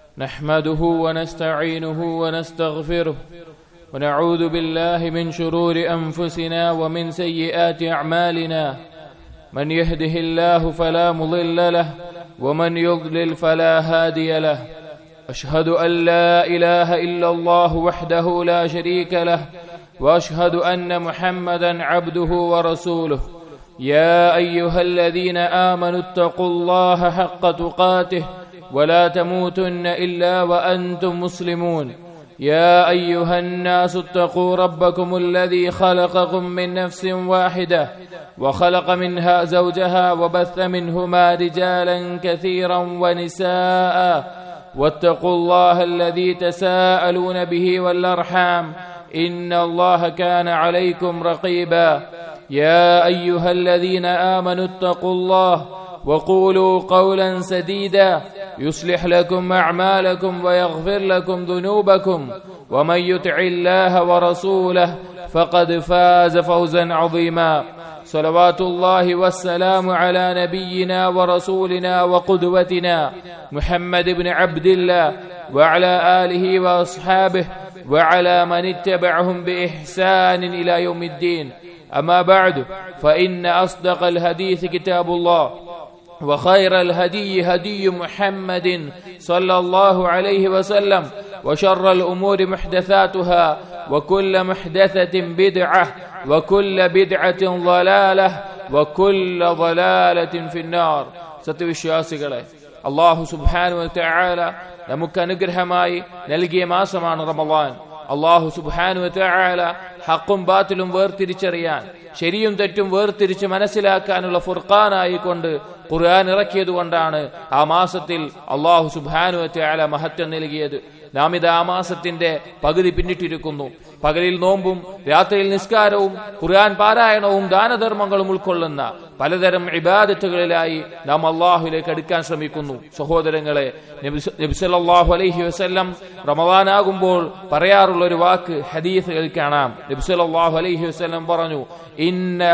نحمده ونستعينه ونستغفره ونعوذ بالله من شرور انفسنا ومن سيئات اعمالنا من يهده الله فلا مضل له ومن يضلل فلا هادي له اشهد ان لا اله الا الله وحده لا شريك له واشهد ان محمدا عبده ورسوله يا ايها الذين امنوا اتقوا الله حق تقاته ولا تموتن الا وانتم مسلمون يا ايها الناس اتقوا ربكم الذي خلقكم من نفس واحده وخلق منها زوجها وبث منهما رجالا كثيرا ونساء واتقوا الله الذي تساءلون به والارحام ان الله كان عليكم رقيبا يا ايها الذين امنوا اتقوا الله وقولوا قولا سديدا يصلح لكم اعمالكم ويغفر لكم ذنوبكم ومن يطع الله ورسوله فقد فاز فوزا عظيما صلوات الله والسلام على نبينا ورسولنا وقدوتنا محمد بن عبد الله وعلى اله واصحابه وعلى من اتبعهم باحسان الى يوم الدين اما بعد فان اصدق الحديث كتاب الله وخير الهدي هدي محمد صلى الله عليه وسلم وشر الامور محدثاتها وكل محدثه بدعه وكل بدعه ضلاله وكل ضلاله في النار സത്യവിശ്വാസികളെ അള്ളാഹു സുബാനു തആല നമുക്ക് അനുഗ്രഹമായി നൽകിയ മാസമാണ് റമളാൻ അള്ളാഹു സുബാനു തആല ഹക്കും ബാത്തിലും വേർതിരിച്ചറിയാൻ ശരിയും തെറ്റും വേർതിരിച്ച് മനസ്സിലാക്കാനുള്ള ഫുർഖാനായി കൊണ്ട് ഖുർആൻ ഇറക്കിയത് കൊണ്ടാണ് ആ മാസത്തിൽ അള്ളാഹു സുബാനു തആല മഹത്വം നൽകിയത് നാം ഇത് ആ മാസത്തിന്റെ പകുതി പിന്നിട്ടിരിക്കുന്നു പകലിൽ നോമ്പും രാത്രിയിൽ നിസ്കാരവും ഖുർആൻ പാരായണവും ദാനധർമ്മങ്ങളും ഉൾക്കൊള്ളുന്ന പലതരം ഇബാദത്തുകളിലായി നാം അള്ളാഹുലേക്ക് അടുക്കാൻ ശ്രമിക്കുന്നു സഹോദരങ്ങളെ നബിസല്ലാഹു അലൈഹി വസ്ല്ലം റമവാനാകുമ്പോൾ പറയാറുള്ള ഒരു വാക്ക് ഹദീസുകൾ കാണാം നബിസല്ലാഹു അലൈഹി വസ്ല്ലം പറഞ്ഞു ഇന്ന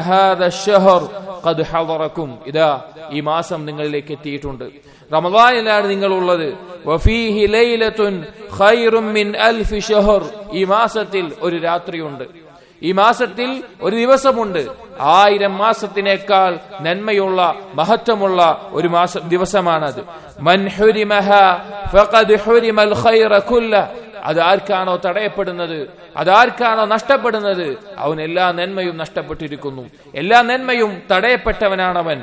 ഖദ് ഹദറക്കും ഇതാ ഈ മാസം നിങ്ങളിലേക്ക് എത്തിയിട്ടുണ്ട് റമദാനിലാണ് നിങ്ങൾ ഉള്ളത് വഫീഹി ലൈലത്തുൻ ഖൈറും മിൻ അൽഫി ഷഹർ ഈ മാസത്തിൽ ഒരു രാത്രിയുണ്ട് ഈ മാസത്തിൽ ഒരു ദിവസമുണ്ട് ആയിരം മാസത്തിനേക്കാൾ നന്മയുള്ള മഹത്വമുള്ള ഒരു മാസം ദിവസമാണത് മൻ ഹുരിമഹ ഫഖദ് ഹുരിമൽ ഖൈറ കുല്ല അത് ആർക്കാണോ തടയപ്പെടുന്നത് അതാർക്കാണോ നഷ്ടപ്പെടുന്നത് അവൻ എല്ലാ നന്മയും നഷ്ടപ്പെട്ടിരിക്കുന്നു എല്ലാ നന്മയും തടയപ്പെട്ടവനാണവൻ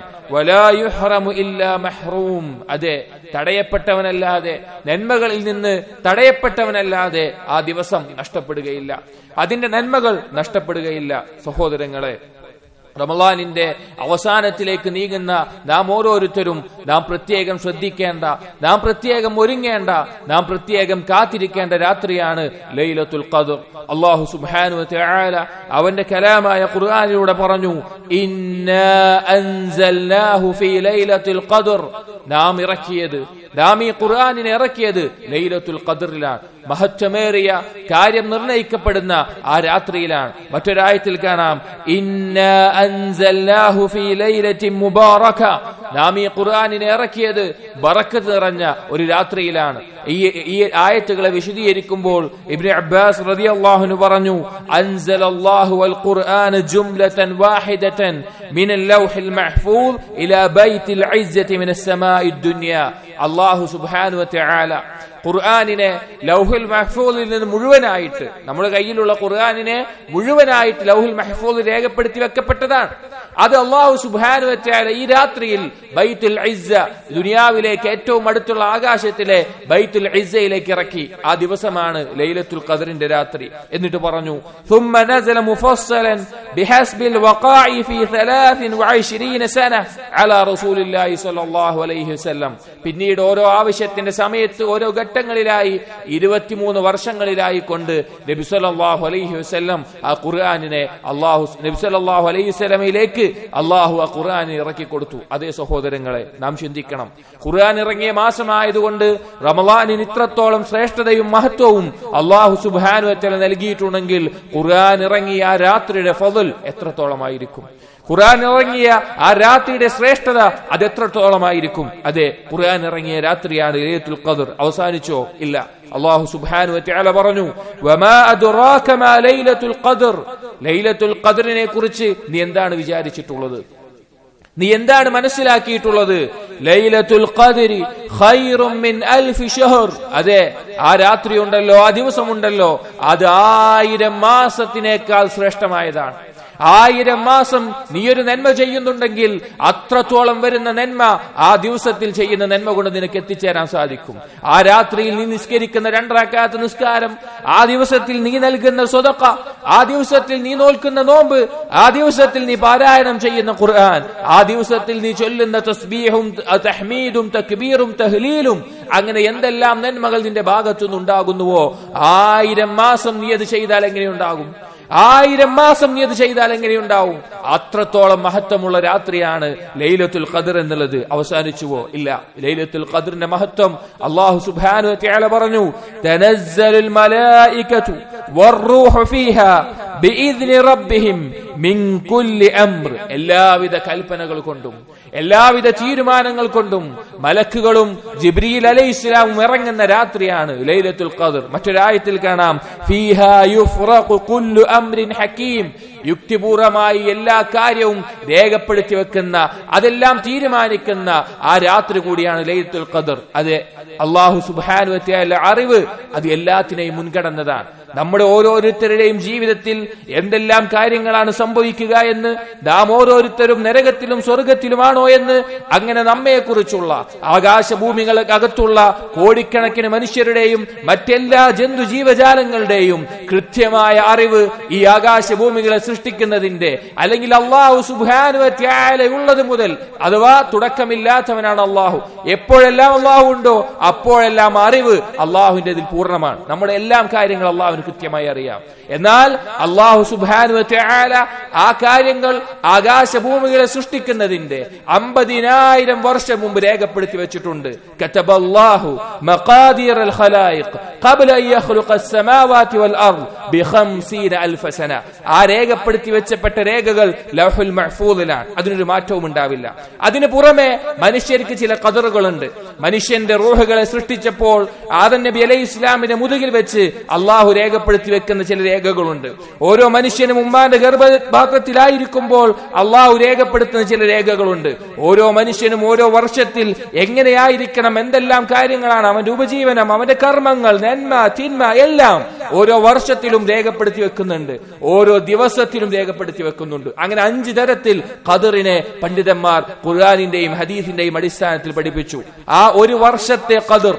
മഹ്റൂം അതെ തടയപ്പെട്ടവനല്ലാതെ നന്മകളിൽ നിന്ന് തടയപ്പെട്ടവനല്ലാതെ ആ ദിവസം നഷ്ടപ്പെടുകയില്ല അതിന്റെ നന്മകൾ നഷ്ടപ്പെടുകയില്ല സഹോദരങ്ങളെ റമലാനിന്റെ അവസാനത്തിലേക്ക് നീങ്ങുന്ന നാം ഓരോരുത്തരും നാം പ്രത്യേകം ശ്രദ്ധിക്കേണ്ട നാം പ്രത്യേകം ഒരുങ്ങേണ്ട നാം പ്രത്യേകം കാത്തിരിക്കേണ്ട രാത്രിയാണ് ലൈലത്തുൽ ഖദർ അള്ളാഹു സുബ്ഹാനു തആല അവന്റെ കലാമായ ഖുർആനിലൂടെ പറഞ്ഞു ഇന്നാ അൻസൽനാഹു ഫീ ലൈലത്തുൽ ഖദർ നാം ഇറക്കിയത് നാം ഈ ഖുർആനിനെ ഇറക്കിയത് ലൈലത്തുൽ ഖദറിലാണ് മഹത്വമേറിയ കാര്യം നിർണയിക്കപ്പെടുന്ന ആ രാത്രിയിലാണ് മറ്റൊരായത്തിൽ കാണാം ഇന്നാ അൻസൽനാഹു ഫീ ലൈലത്തിൻ മുബാറക നാം ഈ ഖുർആനിനെ ഇറക്കിയത് ബറക്കത്ത് നിറഞ്ഞ ഒരു രാത്രിയിലാണ് ഈ ഈ ആയത്തുകളെ വിശദീകരിക്കുമ്പോൾ ഇബ്നു അബ്ബാസ് റളിയല്ലാഹു പറഞ്ഞു അൻസലല്ലാഹു അൽ ഖുർആന ജുംലതൻ വാഹിദതൻ മിനൽ ലൗഹിൽ മഹ്ഫൂസ് ഇലാ ബൈത്തിൽ ഇസ്സതി മിനസ് സമാഇ ദുനിയ അല്ലാഹു സുബ്ഹാനഹു വ തആല ഖുർആാനിനെ ലൗഹുൽ മഹ്ഫൂദിൽ നിന്ന് മുഴുവനായിട്ട് നമ്മുടെ കയ്യിലുള്ള ഖുർആാനിനെ മുഴുവനായിട്ട് ലൗഹുൽ മഹ്ഫൂദ് രേഖപ്പെടുത്തി വെക്കപ്പെട്ടതാണ് അത് അള്ളാഹു സുബാനു വെച്ചാൽ ഈ രാത്രിയിൽ ബൈത്തുൽ ഇസ്സ ദുനിയാവിലേക്ക് ഏറ്റവും അടുത്തുള്ള ആകാശത്തിലെ ബൈത്തുൽ ഇസ്സയിലേക്ക് ഇറക്കി ആ ദിവസമാണ് ലൈലത്തുൽ ഖദറിന്റെ രാത്രി എന്നിട്ട് പറഞ്ഞു ثم نزل مفصلا بحسب الوقائع في 23 سنه على رسول الله صلى الله عليه وسلم പിന്നീട് ഓരോ ആവശ്യത്തിന്റെ സമയത്ത് ഓരോ ഘട്ടങ്ങളിലായി ഇരുപത്തിമൂന്ന് വർഷങ്ങളിലായി കൊണ്ട് നബി സല്ലല്ലാഹു അലൈഹി വസല്ലം ആ ഖുർആനിനെ അള്ളാഹു നബി സല്ലല്ലാഹു അലൈഹി വസല്ലമയിലേക്ക് അള്ളാഹു ആ ഖുർആൻ ഇറക്കി കൊടുത്തു അതേ സഹോദരങ്ങളെ നാം ചിന്തിക്കണം ഖുർആൻ ഇറങ്ങിയ മാസമായതുകൊണ്ട് റമളാനിന് ഇത്രത്തോളം ശ്രേഷ്ഠതയും മഹത്വവും അള്ളാഹു സുബ്ഹാനു വതആല നൽകിയിട്ടുണ്ടെങ്കിൽ ഖുർആൻ ഇറങ്ങിയ ആ രാത്രിയുടെ ഫضل എത്രത്തോളമായിരിക്കും ഖുർആൻ ഇറങ്ങിയ ആ രാത്രിയുടെ ശ്രേഷ്ഠത അത് എത്രത്തോളമായിരിക്കും അതെ ഖുർആൻ ഇറങ്ങിയ രാത്രിയാണ് ലൈലത്തുൽ ഖദർ അവസാനിച്ചോ ഇല്ല അള്ളാഹു സുബ്ഹാനഹു വതആല പറഞ്ഞു വമാ അദ്റാക മാ ലൈലത്തുൽ ഖദർ ലൈലത്തുൽ ഖദറിനെ കുറിച്ച് നീ എന്താണ് വിചാരിച്ചിട്ടുള്ളത് നീ എന്താണ് മനസ്സിലാക്കിയിട്ടുള്ളത് ലൈലത്തുൽ ഖദരി ഖൈറും മിൻ അൽഫി ഷഹർ അതെ ആ രാത്രി ഉണ്ടല്ലോ ആ ദിവസമുണ്ടല്ലോ അത് ആയിരം മാസത്തിനേക്കാൾ ശ്രേഷ്ഠമായതാണ് ആയിരം മാസം നീ ഒരു നന്മ ചെയ്യുന്നുണ്ടെങ്കിൽ അത്രത്തോളം വരുന്ന നന്മ ആ ദിവസത്തിൽ ചെയ്യുന്ന നന്മ കൊണ്ട് നിനക്ക് എത്തിച്ചേരാൻ സാധിക്കും ആ രാത്രിയിൽ നീ നിസ്കരിക്കുന്ന രണ്ടരാക്കാത്ത നിസ്കാരം ആ ദിവസത്തിൽ നീ നൽകുന്ന സ്വതക്ക ആ ദിവസത്തിൽ നീ നോൽക്കുന്ന നോമ്പ് ആ ദിവസത്തിൽ നീ പാരായണം ചെയ്യുന്ന ഖുർആൻ ആ ദിവസത്തിൽ നീ ചൊല്ലുന്ന തസ്ബീഹും തഹ്മീദും തക്ബീറും തഹ്ലീലും അങ്ങനെ എന്തെല്ലാം നന്മകൾ നിന്റെ ഭാഗത്തുനിന്ന് ഉണ്ടാകുന്നുവോ ആയിരം മാസം നീ അത് ചെയ്താൽ എങ്ങനെയുണ്ടാകും ആയിരം മാസം നീ അത് ചെയ്താൽ എങ്ങനെയുണ്ടാവും അത്രത്തോളം മഹത്വമുള്ള രാത്രിയാണ് ലൈലത്തുൽ ഖദർ എന്നുള്ളത് അവസാനിച്ചുവോ ഇല്ല ലൈലത്തുൽ ഖദറിന്റെ മഹത്വം അള്ളാഹു സുബ്ഹാനഹു വതആല പറഞ്ഞു തനസ്സലുൽ മലായികതു വറൂഹു ഫീഹാ ബിഇذن റബ്ബിഹിം മിൻ കുല്ലി അംർ എല്ലാവിധ കൽപ്പനകൾ കൊണ്ടും എല്ലാവിധ തീരുമാനങ്ങൾ കൊണ്ടും മലക്കുകളും ജിബ്രീൽ അലൈഹിസ്സലാമും ഇറങ്ങുന്ന രാത്രിയാണ് ലൈലത്തുൽ ഖദർ മറ്റൊരായത്തിൽ കാണാം ഫീഹാ യുഫ്റഖു കുല്ലു അംറിൻ ഹക്കീം യുക്തിപൂർവമായി എല്ലാ കാര്യവും രേഖപ്പെടുത്തി വെക്കുന്ന അതെല്ലാം തീരുമാനിക്കുന്ന ആ രാത്രി കൂടിയാണ് ലൈലത്തുൽ ഖദർ അത് അള്ളാഹു സുബാനു അറിവ് അത് എല്ലാത്തിനെയും മുൻകടന്നതാണ് നമ്മുടെ ഓരോരുത്തരുടെയും ജീവിതത്തിൽ എന്തെല്ലാം കാര്യങ്ങളാണ് സംഭവിക്കുക എന്ന് നാം ഓരോരുത്തരും നരകത്തിലും സ്വർഗത്തിലുമാണോ എന്ന് അങ്ങനെ നമ്മെക്കുറിച്ചുള്ള ആകാശഭൂമികൾക്കകത്തുള്ള കോടിക്കണക്കിന് മനുഷ്യരുടെയും മറ്റെല്ലാ ജന്തു ജീവജാലങ്ങളുടെയും കൃത്യമായ അറിവ് ഈ ആകാശഭൂമികളെ സൃഷ്ടിക്കുന്നതിന്റെ അല്ലെങ്കിൽ അള്ളാഹു സുബാനുവത്യാല ഉള്ളത് മുതൽ അഥവാ തുടക്കമില്ലാത്തവനാണ് അള്ളാഹു എപ്പോഴെല്ലാം അള്ളാഹു ഉണ്ടോ അപ്പോഴെല്ലാം അറിവ് അള്ളാഹുവിന്റെ ഇതിൽ പൂർണ്ണമാണ് നമ്മുടെ എല്ലാം കാര്യങ്ങൾ അള്ളാഹുവിന് കൃത്യമായി അറിയാം എന്നാൽ അള്ളാഹു സുബാനുവത്യാല ആ കാര്യങ്ങൾ ആകാശഭൂമികളെ സൃഷ്ടിക്കുന്നതിന്റെ അമ്പതിനായിരം വർഷം മുമ്പ് രേഖപ്പെടുത്തി വെച്ചിട്ടുണ്ട് കതബല്ലാഹു മഖാദിർ അൽ ഖലായിഖ് ഖബ്ല അൻ യഖ്ലുഖ അസ്സമാവാതി വൽ അർദ് ബിഖംസീന അൽഫ സന ആ രേഖപ്പെടുത്തി വെച്ചപ്പെട്ട രേഖകൾ ലൗഹുൽ മഹ്ഫൂദിലാണ് അതിനൊരു മാറ്റവും ഉണ്ടാവില്ല അതിനു പുറമെ മനുഷ്യർക്ക് ചില കതറുകളുണ്ട് മനുഷ്യന്റെ റൂഹുകളെ സൃഷ്ടിച്ചപ്പോൾ ആദൻ നബി അലൈഹി ഇസ്ലാമിന്റെ മുതുകിൽ വെച്ച് അള്ളാഹു രേഖപ്പെടുത്തി വെക്കുന്ന ചില രേഖകളുണ്ട് ഓരോ മനുഷ്യനും ഉമ്മാന്റെ ഗർഭപാത്രത്തിലായിരിക്കുമ്പോൾ അള്ളാഹു രേഖപ്പെടുത്തുന്ന ചില രേഖകളുണ്ട് ഓരോ മനുഷ്യനും ഓരോ വർഷത്തിൽ എങ്ങനെയായിരിക്കണം എന്തെല്ലാം കാര്യങ്ങളാണ് അവന്റെ ഉപജീവനം അവന്റെ കർമ്മങ്ങൾ നന്മ തിന്മ എല്ലാം ഓരോ വർഷത്തിലും രേഖപ്പെടുത്തി വെക്കുന്നുണ്ട് ഓരോ ദിവസത്തിലും രേഖപ്പെടുത്തി വെക്കുന്നുണ്ട് അങ്ങനെ അഞ്ചു തരത്തിൽ ഖദറിനെ പണ്ഡിതന്മാർ ഖുർആാനിന്റെയും ഹദീസിന്റെയും അടിസ്ഥാനത്തിൽ പഠിപ്പിച്ചു ആ ഒരു വർഷത്തെ ഖദർ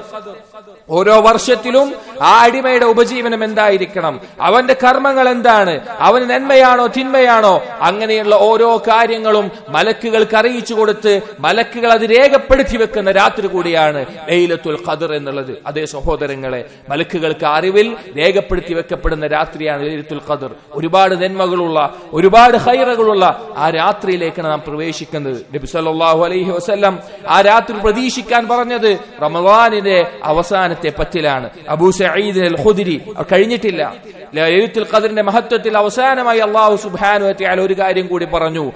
ഓരോ വർഷത്തിലും ആ അടിമയുടെ ഉപജീവനം എന്തായിരിക്കണം അവന്റെ കർമ്മങ്ങൾ എന്താണ് അവന് നന്മയാണോ തിന്മയാണോ അങ്ങനെയുള്ള ഓരോ കാര്യങ്ങളും മലക്കുകൾക്ക് അറിയിച്ചു കൊടുത്ത് മലക്കുകൾ അത് രേഖപ്പെടുത്തി വെക്കുന്ന രാത്രി കൂടിയാണ് ലൈലത്തുൽ ഖദർ എന്നുള്ളത് അതേ സഹോദരങ്ങളെ മലക്കുകൾക്ക് അറിവിൽ രേഖപ്പെടുത്തി വെക്കപ്പെടുന്ന രാത്രിയാണ് ലൈലത്തുൽ ഖദർ ഒരുപാട് നന്മകളുള്ള ഒരുപാട് ഹൈറകളുള്ള ആ രാത്രിയിലേക്കാണ് നാം പ്രവേശിക്കുന്നത് നബി സല്ലല്ലാഹു അലൈഹി വസല്ലം ആ രാത്രി പ്രതീക്ഷിക്കാൻ പറഞ്ഞത് റമദാനിന്റെ അവസാനത്തെ പത്തിലാണ് അബൂ സഈദ് അൽ ഖുദ്രി അത് കഴിഞ്ഞിട്ടില്ല ലൈലത്തുൽ ഖദറിന്റെ മഹത്വത്തിൽ അവസാനമായി അല്ലാഹു സുബ്ഹാനഹു വതആല ഒരു കാര്യം കൂടി പറഞ്ഞു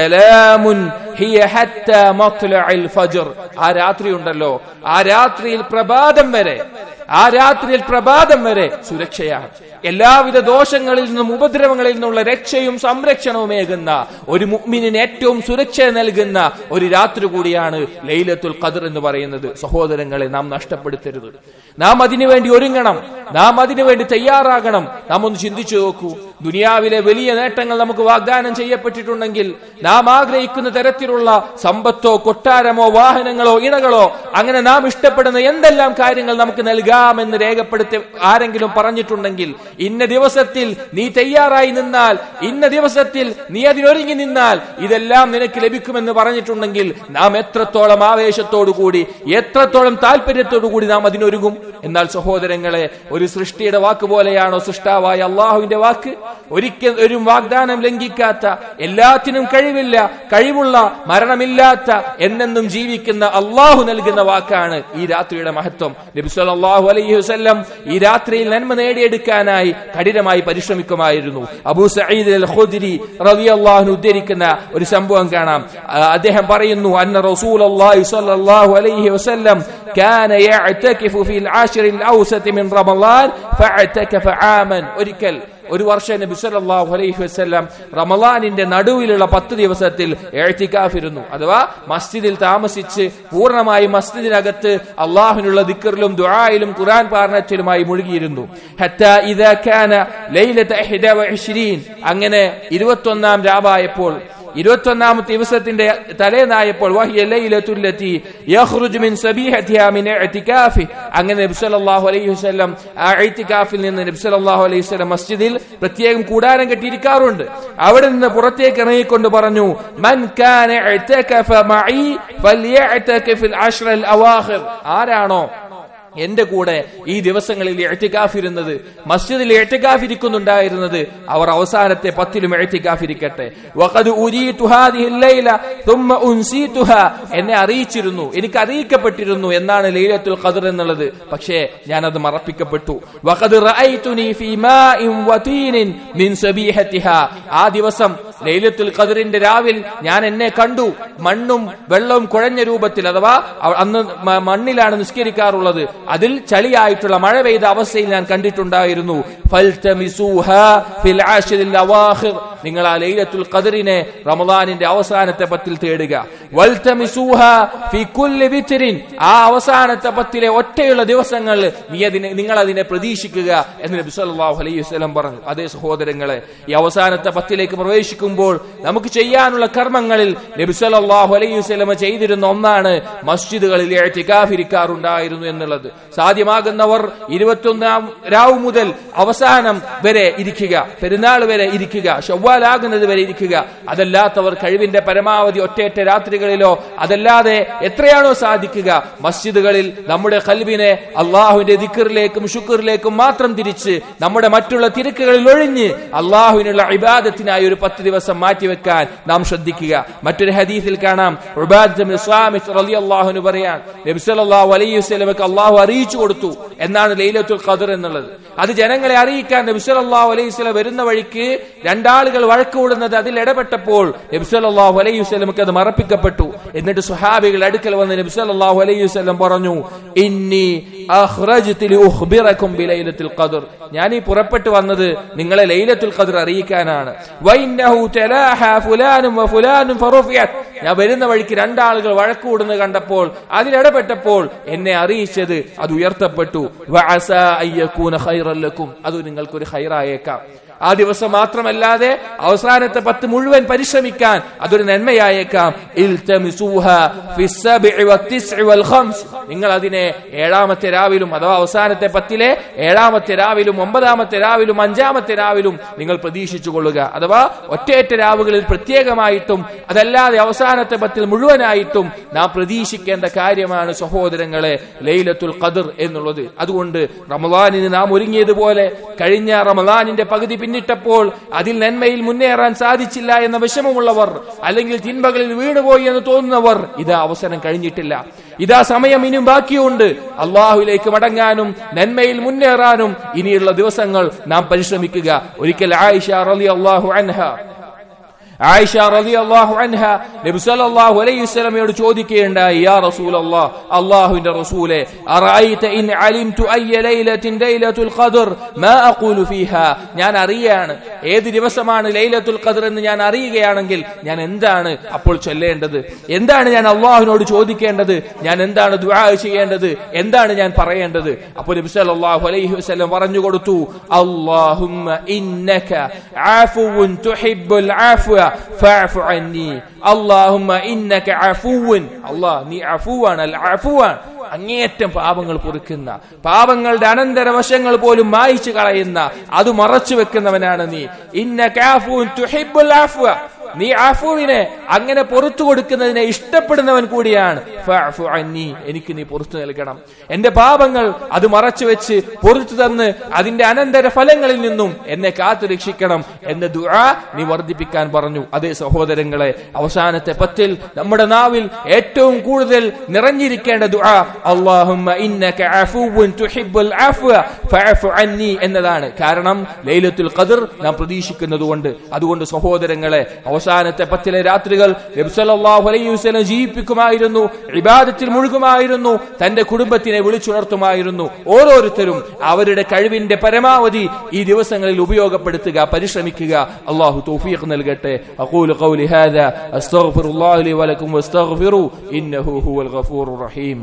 സലാമുൻ ഹിയ ഹത്താ മത്ലഉൽ ഫജ്ർ ആ രാത്രി ഉണ്ടല്ലോ ആ രാത്രിയിൽ പ്രഭാതം വരെ ആ രാത്രിയിൽ പ്രഭാതം വരെ സുരക്ഷയാണ് എല്ലാവിധ ദോഷങ്ങളിൽ നിന്നും ഉപദ്രവങ്ങളിൽ നിന്നുള്ള രക്ഷയും സംരക്ഷണവുമേകുന്ന ഒരു മുഅ്മിനിന് ഏറ്റവും സുരക്ഷ നൽകുന്ന ഒരു രാത്രി കൂടിയാണ് ലൈലത്തുൽ ഖദർ എന്ന് പറയുന്നത് സഹോദരങ്ങളെ നാം നഷ്ടപ്പെടുത്തരുത് നാം അതിനുവേണ്ടി ഒരുങ്ങണം നാം അതിനുവേണ്ടി തയ്യാറാകണം നാം ഒന്ന് ചിന്തിച്ചു നോക്കൂ ദുനിയാവിലെ വലിയ നേട്ടങ്ങൾ നമുക്ക് വാഗ്ദാനം ചെയ്യപ്പെട്ടിട്ടുണ്ടെങ്കിൽ നാം ആഗ്രഹിക്കുന്ന തരത്തിലുള്ള സമ്പത്തോ കൊട്ടാരമോ വാഹനങ്ങളോ ഇണകളോ അങ്ങനെ നാം ഇഷ്ടപ്പെടുന്ന എന്തെല്ലാം കാര്യങ്ങൾ നമുക്ക് നൽകാമെന്ന് രേഖപ്പെടുത്തി ആരെങ്കിലും പറഞ്ഞിട്ടുണ്ടെങ്കിൽ ഇന്ന ദിവസത്തിൽ നീ തയ്യാറായി നിന്നാൽ ഇന്ന ദിവസത്തിൽ നീ അതിനൊരുങ്ങി നിന്നാൽ ഇതെല്ലാം നിനക്ക് ലഭിക്കുമെന്ന് പറഞ്ഞിട്ടുണ്ടെങ്കിൽ നാം എത്രത്തോളം ആവേശത്തോടു കൂടി എത്രത്തോളം താല്പര്യത്തോടു കൂടി നാം അതിനൊരുങ്ങും എന്നാൽ സഹോദരങ്ങളെ ഒരു സൃഷ്ടിയുടെ വാക്ക് പോലെയാണോ സൃഷ്ടാവായ അള്ളാഹുവിന്റെ വാക്ക് ഒരിക്കൽ ഒരു വാഗ്ദാനം ലംഘിക്കാത്ത എല്ലാത്തിനും കഴിവില്ല കഴിവുള്ള മരണമില്ലാത്ത എന്നെന്നും ജീവിക്കുന്ന അള്ളാഹു നൽകുന്ന വാക്കാണ് ഈ രാത്രിയുടെ മഹത്വം നബി സല്ലല്ലാഹു അലൈഹി വസല്ലം ഈ രാത്രിയിൽ നന്മ നേടിയെടുക്കാനായി നേടാനായി കഠിനമായി പരിശ്രമിക്കുമായിരുന്നു അബൂ സഈദ് അൽ ഖുദ്രി റളിയല്ലാഹു ഉദ്ധരിക്കുന്ന ഒരു സംഭവം കാണാം ആ, അദ്ദേഹം പറയുന്നു അന്ന റസൂലുള്ളാഹി സ്വല്ലല്ലാഹു അലൈഹി വസല്ലം كان يعتكف في العاشر الأوسط من رمضان فاعتكف عاما ഒരിക്കൽ ഒരു വർഷം നബി സല്ലല്ലാഹു അലൈഹി വസല്ലം റമളാനിന്റെ നടുവിലുള്ള പത്ത് ദിവസത്തിൽ എഴുത്തിക്കാഫിരുന്നു അഥവാ മസ്ജിദിൽ താമസിച്ച് പൂർണ്ണമായി മസ്ജിദിനകത്ത് അള്ളാഹുവിനുള്ള ദിക്കറിലും ദുആയിലും ഖുർആൻ പാരണത്തിലുമായി മുഴുകിയിരുന്നു ഹത്താ ഇദാ കാന ലൈലത 21 അങ്ങനെ ഇരുപത്തൊന്നാം രാവായപ്പോൾ ഇരുപത്തൊന്നാമത്തെ ദിവസത്തിന്റെ തലേന്നായപ്പോൾ വഹിയ ലൈലത്തുല്ലത്തി യഖ്റുജു മിൻ സബീഹതിഹാ മിൻ ഇഅ്തികാഫി അങ്ങനെ നബി സല്ലല്ലാഹു അലൈഹി വസല്ലം ആ ഇഅ്തികാഫിൽ നിന്ന് നബി സല്ലല്ലാഹു അലൈഹി വസല്ലം മസ്ജിദിൽ പ്രത്യേകം കൂടാരം കെട്ടിയിരിക്കാറുണ്ട് അവിടെ നിന്ന് പുറത്തേക്ക് ഇറങ്ങിക്കൊണ്ട് പറഞ്ഞു മൻ കാന ഇഅ്തകഫ മഈ ഫൽയഅ്തകഫിൽ അശ്റൽ അവാഖിർ ആരാണോ എന്റെ കൂടെ ഈ ദിവസങ്ങളിൽ എഴുത്തിക്കാഫിരുന്നത് മസ്ജിദിൽ എഴുത്തിക്കാഫിരിക്കുന്നുണ്ടായിരുന്നത് അവർ അവസാനത്തെ പത്തിലും എഴുത്തിക്കാഫിരിക്കട്ടെ വഖദ് ഉരീതു ഹാദിഹിൽ ലൈല തുമ്മ ഉൻസീതുഹാ എന്നെ അറിയിച്ചിരുന്നു എനിക്ക് അറിയിക്കപ്പെട്ടിരുന്നു എന്നാണ് ലൈലത്തുൽ ഖദർ എന്നുള്ളത് പക്ഷേ ഞാൻ അത് മറപ്പിക്കപ്പെട്ടു വഖദ് റഅയ്തുനി ഫീ മാഇൻ വതീനിൻ മിൻ സബീഹതിഹാ ആ ദിവസം ലൈലത്തുൽ ഖദറിന്റെ രാവിൽ ഞാൻ എന്നെ കണ്ടു മണ്ണും വെള്ളവും കുഴഞ്ഞ രൂപത്തിൽ അഥവാ അവ- അന്ന് മ- മണ്ണിലാണ് നിസ്കരിക്കാറുള്ളത് അതിൽ ചളിയായിട്ടുള്ള മഴ പെയ്ത അവസ്ഥയിൽ ഞാൻ കണ്ടിട്ടുണ്ടായിരുന്നു ഫൽതമിസൂഹാ ഫിൽ ആശിറിൽ അവാഖിർ. നിങ്ങൾ ആ ലൈലത്തുൽ ഖദറിനെ റമദാനിന്റെ അവസാനത്തെ പത്തിൽ തേടുക വൽതമിസൂഹാ ഫി കുല്ലി വിത്രിൻ. ആ അവസാനത്തെ പത്തിലെ ഒറ്റയുള്ള ദിവസങ്ങളിൽ നീ അതിനെ നിങ്ങൾ അതിനെ പ്രതീക്ഷിക്കുക എന്ന് നബി സല്ലല്ലാഹു അലൈഹി വസല്ലം പറഞ്ഞു അതേ സഹോദരങ്ങളെ ഈ അവസാനത്തെ പത്തിലേക്ക് പ്രവേശിക്കുമ്പോൾ നമുക്ക് ചെയ്യാനുള്ള കർമ്മങ്ങളിൽ നബി സല്ലല്ലാഹു അലൈഹി വസല്ലം ചെയ്തിരുന്ന ഒന്നാണ് മസ്ജിദുകളിൽ ഇരിക്കാറുണ്ടായിരുന്നു എന്നുള്ളത് സാധ്യമാകുന്നവർ ഇരുപത്തൊന്നാം രാവ് മുതൽ അവസാനം വരെ ഇരിക്കുക പെരുന്നാൾ വരെ ഇരിക്കുക ചൊവ്വാലാകുന്നത് വരെ ഇരിക്കുക അതല്ലാത്തവർ കഴിവിന്റെ പരമാവധി ഒറ്റയൊറ്റ രാത്രികളിലോ അതല്ലാതെ എത്രയാണോ സാധിക്കുക മസ്ജിദുകളിൽ നമ്മുടെ കൽവിനെ അള്ളാഹുവിന്റെ ദിക്കറിലേക്കും ഷുക്കറിലേക്കും മാത്രം തിരിച്ച് നമ്മുടെ മറ്റുള്ള തിരക്കുകളിൽ ഒഴിഞ്ഞ് അള്ളാഹുവിനുള്ള ഇബാദത്തിനായി ഒരു പത്ത് ദിവസം മാറ്റിവെക്കാൻ നാം ശ്രദ്ധിക്കുക മറ്റൊരു ഹദീസിൽ കാണാം ഉബാദ് ബിൻ സ്വാമിത് റളിയല്ലാഹുവിന് പറയാൻ നബി സല്ലല്ലാഹു അലൈഹി വസല്ലമക്ക് അള്ളാഹു അറിയിച്ചു കൊടുത്തു എന്നാണ് ലൈലത്തുൽ ഖദർ എന്നുള്ളത് അത് ജനങ്ങളെ അറിയിക്കാൻ നബി സല്ലല്ലാഹു അലൈഹി വസല്ലം വരുന്ന വഴിക്ക് രണ്ടാളുകൾ വഴക്കുകൂടുന്നത് അതിൽ ഇടപെട്ടപ്പോൾ നബി സല്ലല്ലാഹു അലൈഹി വസല്ലമക്ക് അത് മറപ്പിക്കപ്പെട്ടു എന്നിട്ട് സുഹാബികൾ അടുക്കൽ വന്ന് നബി സല്ലല്ലാഹു അലൈഹി വസല്ലം പറഞ്ഞു ഇന്നി അഖ്റജ്തു ലി ഉഖ്ബിറകും ബിലൈലത്തുൽ ഖദർ ഞാൻ ഈ പുറപ്പെട്ടു വന്നത് നിങ്ങളെ ലൈലത്തുൽ ഖദർ അറിയിക്കാനാണ് വൈന്നഹു തലാഹ ഫുലാനും വഫുലാനും ഫറുഫിയത് ഞാൻ വരുന്ന വഴിക്ക് രണ്ടാളുകൾ വഴക്കൂടുന്നത് കണ്ടപ്പോൾ അതിലിടപെട്ടപ്പോൾ എന്നെ അറിയിച്ചത് അത് ഉയർത്തപ്പെട്ടു വഅസ അയ്യകൂന ഖൈറൻ ലക്കും അത് നിങ്ങൾക്കൊരു ഖൈറായേക്കാം ആ ദിവസം മാത്രമല്ലാതെ അവസാനത്തെ പത്ത് മുഴുവൻ പരിശ്രമിക്കാൻ അതൊരു നന്മയായേക്കാം ഇൽതമിസൂഹ ഫിസ്സബഇ വത്തിസ്ഇ വൽ ഖംസ് നിങ്ങൾ അതിനെ ഏഴാമത്തെ രാവിലും അഥവാ അവസാനത്തെ പത്തിലെ ഏഴാമത്തെ രാവിലും ഒമ്പതാമത്തെ രാവിലും അഞ്ചാമത്തെ രാവിലും നിങ്ങൾ പ്രതീക്ഷിച്ചു കൊള്ളുക അഥവാ ഒറ്റയൊറ്റ രാവുകളിൽ പ്രത്യേകമായിട്ടും അതല്ലാതെ അവസാനത്തെ പത്തിൽ മുഴുവനായിട്ടും നാം പ്രതീക്ഷിക്കേണ്ട കാര്യമാണ് സഹോദരങ്ങളെ ലൈലത്തുൽ ഖദർ എന്നുള്ളത് അതുകൊണ്ട് റമദാനിന് നാം ഒരുങ്ങിയതുപോലെ കഴിഞ്ഞ റമദാനിന്റെ പകുതി പിന്നിട്ടപ്പോൾ അതിൽ നന്മയിൽ മുന്നേറാൻ സാധിച്ചില്ല എന്ന വിഷമമുള്ളവർ അല്ലെങ്കിൽ തിന്മകളിൽ വീണുപോയി എന്ന് തോന്നുന്നവർ ഇതാ അവസരം കഴിഞ്ഞിട്ടില്ല ഇതാ സമയം ഇനിയും ബാക്കിയുണ്ട് അള്ളാഹുലേക്ക് മടങ്ങാനും നന്മയിൽ മുന്നേറാനും ഇനിയുള്ള ദിവസങ്ങൾ നാം പരിശ്രമിക്കുക ഒരിക്കൽ ആയിഷ റലി അള്ളാഹു അൻഹ ആയിഷ റളിയല്ലാഹു അൻഹ നബി സല്ലല്ലാഹു അലൈഹി വസല്ലമയോട് ചോദിക്കുകയുണ്ടായി യാ റസൂലല്ലാഹ് അല്ലാഹുവിന്റെ റസൂലേ അറഅയ്ത ഇൻ അലിംതു അയ്യ ലൈലത്തിൻ ലൈലത്തുൽ ഖദർ മാ അഖൂലു ഫീഹാ ഞാൻ അറിയാണ് ഏത് ദിവസമാണ് ലൈലത്തുൽ ഖദർ എന്ന് ഞാൻ അറിയുകയാണെങ്കിൽ ഞാൻ എന്താണ് അപ്പോൾ ചൊല്ലേണ്ടത് എന്താണ് ഞാൻ അള്ളാഹുവിനോട് ചോദിക്കേണ്ടത് ഞാൻ എന്താണ് ദുആ ചെയ്യേണ്ടത് എന്താണ് ഞാൻ പറയേണ്ടത് അപ്പോൾ നബി സല്ലല്ലാഹു അലൈഹി വസല്ലം പറഞ്ഞു കൊടുത്തു അല്ലാഹുമ്മ ഇന്നക ആഫുവുൻ തുഹിബ്ബുൽ ആഫ്വ ഫഅഫു അന്നി അല്ലാഹുമ്മ ഇന്നക അഫുവുൻ അല്ലാഹ് നീ അഫുവാണ് അൽ അഫുവാൻ അങ്ങേയറ്റം പാപങ്ങൾ പൊറുക്കുന്ന പാപങ്ങളുടെ അനന്തരവശങ്ങൾ പോലും മായിച്ചു കളയുന്ന അത് മറച്ചു വെക്കുന്നവനാണ് നീ ഇന്ന കാഫുൻ തുഹിബ്ബുൽ ആഫ്വ നീ ആഫുവിനെ അങ്ങനെ പുറത്തു കൊടുക്കുന്നതിനെ ഇഷ്ടപ്പെടുന്നവൻ കൂടിയാണ് ഫഅഫു അന്നി എനിക്ക് നീ പുറത്തു നൽകണം എന്റെ പാപങ്ങൾ അത് മറച്ചു വെച്ച് പുറത്തു തന്ന് അതിന്റെ അനന്തര ഫലങ്ങളിൽ നിന്നും എന്നെ കാത്തു രക്ഷിക്കണം എന്ന ദുആ നീ വർദ്ധിപ്പിക്കാൻ പറഞ്ഞു അതേ സഹോദരങ്ങളെ അവസാനത്തെ പത്തിൽ നമ്മുടെ നാവിൽ ഏറ്റവും കൂടുതൽ നിറഞ്ഞിരിക്കേണ്ട ദുആ അല്ലാഹുമ്മ ഇന്നക അഫുവുൻ തുഹിബ്ബുൽ അഫ്വ ഫഅഫു അന്നി എന്നതാണ് കാരണം ലൈലത്തുൽ ഖദർ നാം പ്രതീക്ഷിക്കുന്നതുകൊണ്ട് അതുകൊണ്ട് സഹോദരങ്ങളെ അവസാനത്തെ പത്തിലെ രാത്രികൾ നബി സല്ലല്ലാഹു അലൈഹി വസല്ലം ജീവിപ്പിക്കുമായിരുന്നു ഇബാദത്തിൽ മുഴുകുമായിരുന്നു തന്റെ കുടുംബത്തിനെ വിളിച്ചുണർത്തുമായിരുന്നു ഓരോരുത്തരും അവരുടെ കഴിവിന്റെ പരമാവധി ഈ ദിവസങ്ങളിൽ ഉപയോഗപ്പെടുത്തുക പരിശ്രമിക്കുക അള്ളാഹു തൗഫീഖ് നൽകട്ടെ അഖൂലു ഖൗലി ഹാദാ അസ്തഗ്ഫിറുല്ലാഹി ലി വലക്കും വസ്തഗ്ഫിറു ഇന്നഹു ഹുവൽ ഗഫൂറുർ റഹീം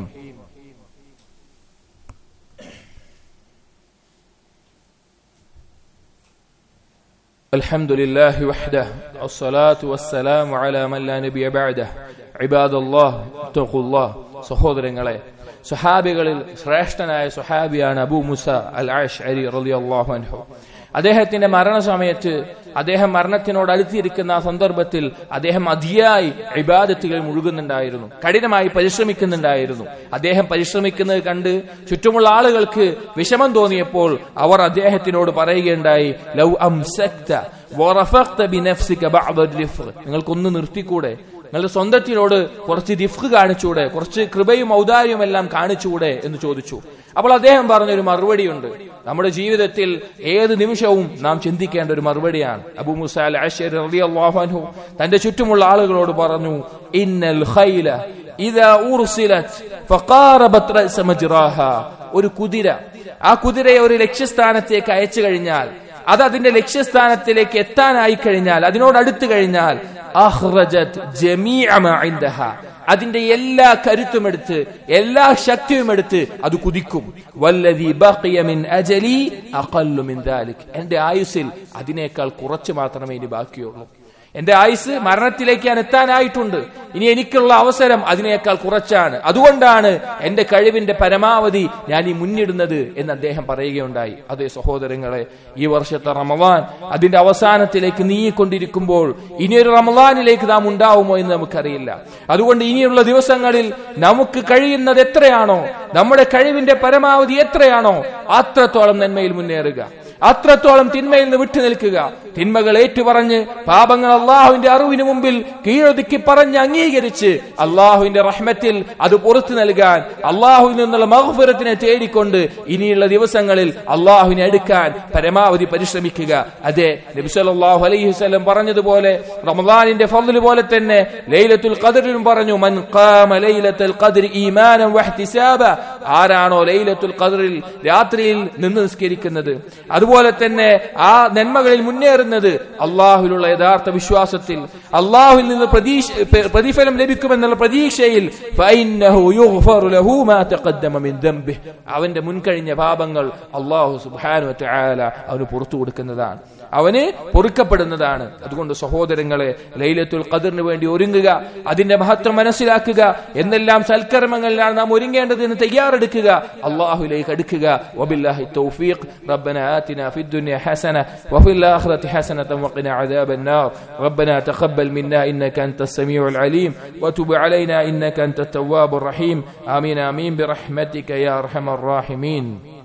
الحمد لله وحده الصلاة والسلام على من لا نبي بعده عباد الله اتقوا الله സഹോദരങ്ങളെ സുഹാബികളിൽ ശ്രേഷ്ഠനായ സുഹാബിയാണ് അബൂ മുസ അൽ ആഷ് അലി റളിയല്ലാഹു അൻഹു അദ്ദേഹത്തിന്റെ മരണസമയത്ത് അദ്ദേഹം മരണത്തിനോട് അടുത്തിരിക്കുന്ന ആ സന്ദർഭത്തിൽ അദ്ദേഹം അതിയായി ഇബാദത്തുകൾ മുഴുകുന്നുണ്ടായിരുന്നു കഠിനമായി പരിശ്രമിക്കുന്നുണ്ടായിരുന്നു അദ്ദേഹം പരിശ്രമിക്കുന്നത് കണ്ട് ചുറ്റുമുള്ള ആളുകൾക്ക് വിഷമം തോന്നിയപ്പോൾ അവർ അദ്ദേഹത്തിനോട് പറയുകയുണ്ടായി ലൗ അംസക്ത വറഫഖ്ത ബിനഫ്സിക ബഅദ റിഫ്ഖ് നിങ്ങൾക്കൊന്ന് നിർത്തിക്കൂടെ നിങ്ങളുടെ സ്വന്തത്തിനോട് കുറച്ച് റിഫ്ഖ് കാണിച്ചൂടെ കുറച്ച് കൃപയും ഔദാര്യവും എല്ലാം കാണിച്ചുകൂടെ എന്ന് ചോദിച്ചു അപ്പോൾ അദ്ദേഹം പറഞ്ഞൊരു മറുപടിയുണ്ട് നമ്മുടെ ജീവിതത്തിൽ ഏത് നിമിഷവും നാം ചിന്തിക്കേണ്ട ഒരു മറുപടിയാണ് അബു മുസാൽ റളിയല്ലാഹു അൻഹു തന്റെ ചുറ്റുമുള്ള ആളുകളോട് പറഞ്ഞു ഇന്നൽ ഖൈല ഇദാ ഉർസിലത് ഫഖാറബത് റഅസ മജ്റാഹ ഒരു കുതിര ആ കുതിരയെ ഒരു ലക്ഷ്യസ്ഥാനത്തേക്ക് അയച്ചു കഴിഞ്ഞാൽ അത് അതിന്റെ ലക്ഷ്യസ്ഥാനത്തിലേക്ക് എത്താനായി കഴിഞ്ഞാൽ അതിനോട് അടുത്തു കഴിഞ്ഞാൽ അഹ്റജത് ജമീഅ മാ ഇൻദഹ അതിന്റെ എല്ലാ കരുത്തും എടുത്ത് എല്ലാ ശക്തിയും എടുത്ത് അത് കുതിക്കും വല്ലതി ബഖിയ മിൻ അജലി അഖല്ലു മിൻ ദാലിക് എന്റെ ആയുസ്സിൽ അതിനേക്കാൾ കുറച്ച് മാത്രമേ ഇനി ബാക്കിയുള്ളൂ എന്റെ ആയുസ് മരണത്തിലേക്ക് ഞാൻ എത്താനായിട്ടുണ്ട് ഇനി എനിക്കുള്ള അവസരം അതിനേക്കാൾ കുറച്ചാണ് അതുകൊണ്ടാണ് എന്റെ കഴിവിന്റെ പരമാവധി ഞാൻ ഈ മുന്നിടുന്നത് എന്ന് അദ്ദേഹം പറയുകയുണ്ടായി അതേ സഹോദരങ്ങളെ ഈ വർഷത്തെ റമവാൻ അതിന്റെ അവസാനത്തിലേക്ക് നീങ്ങിക്കൊണ്ടിരിക്കുമ്പോൾ ഇനിയൊരു റമവാനിലേക്ക് നാം ഉണ്ടാവുമോ എന്ന് നമുക്കറിയില്ല അതുകൊണ്ട് ഇനിയുള്ള ദിവസങ്ങളിൽ നമുക്ക് കഴിയുന്നത് എത്രയാണോ നമ്മുടെ കഴിവിന്റെ പരമാവധി എത്രയാണോ അത്രത്തോളം നന്മയിൽ മുന്നേറുക അത്രത്തോളം തിന്മയിൽ നിന്ന് വിട്ടു നിൽക്കുക തിന്മകൾ ഏറ്റുപറഞ്ഞ് പാപങ്ങൾ അള്ളാഹുവിന്റെ അറിവിന് മുമ്പിൽ കീഴൊതുക്കി പറഞ്ഞ് അംഗീകരിച്ച് അള്ളാഹുവിന്റെ റഹ്മത്തിൽ അത് പുറത്തു നൽകാൻ അള്ളാഹുവിൽ നിന്നുള്ള മഹഫുരത്തിനെ തേടിക്കൊണ്ട് ഇനിയുള്ള ദിവസങ്ങളിൽ അള്ളാഹുവിനെ എടുക്കാൻ പരമാവധി പരിശ്രമിക്കുക അതെ നബിസല്ലാഹു അലൈഹി വസല്ലം പറഞ്ഞതുപോലെ റമദാനിന്റെ ഫضل പോലെ തന്നെ ലൈലത്തുൽ ഖദറിലും പറഞ്ഞു മൻ ഖാമ ലൈലത്തുൽ ഖദ്രി ഈമാനം വഹ്തിസാബ ആരാണോ ലൈലത്തുൽ ഖദറിൽ രാത്രിയിൽ നിന്ന് നിസ്കരിക്കുന്നത് അതുപോലെ തന്നെ ആ നന്മകളിൽ മുന്നേറുന്നത് അള്ളാഹുലുള്ള യഥാർത്ഥ വിശ്വാസത്തിൽ അള്ളാഹുവിൽ നിന്ന് പ്രതീക്ഷ പ്രതിഫലം ലഭിക്കുമെന്നുള്ള പ്രതീക്ഷയിൽ ഫഇന്നഹു യുഗ്ഫറു ലഹു മാ തഖദ്ദമ മിൻ ദംബിഹ് അവന്റെ മുൻകഴിഞ്ഞ പാപങ്ങൾ അള്ളാഹു സുബ്ഹാനഹു വതആല അവന് പുറത്തു കൊടുക്കുന്നതാണ് അവന് പൊറുക്കപ്പെടുന്നതാണ് അതുകൊണ്ട് സഹോദരങ്ങളെ ലൈലത്തുൽ ഖദറിന് വേണ്ടി ഒരുങ്ങുക അതിന്റെ മഹത്വം മനസ്സിലാക്കുക എന്നെല്ലാം സൽക്കർമ്മങ്ങളിലാണ് നാം ഒരുങ്ങേണ്ടതെന്ന് തയ്യാറെടുക്കുക അള്ളാഹുലേക്ക് അടുക്കുക വബില്ലാഹി തൗഫീഖ് ربنا آتنا في الدنيا حسنة وفي الآخرة حسنة وقنا عذاب النار ربنا تقبل منا إنك أنت السميع العليم وتب علينا إنك أنت التواب الرحيم آمين آمين برحمتك يا أرحم الراحمين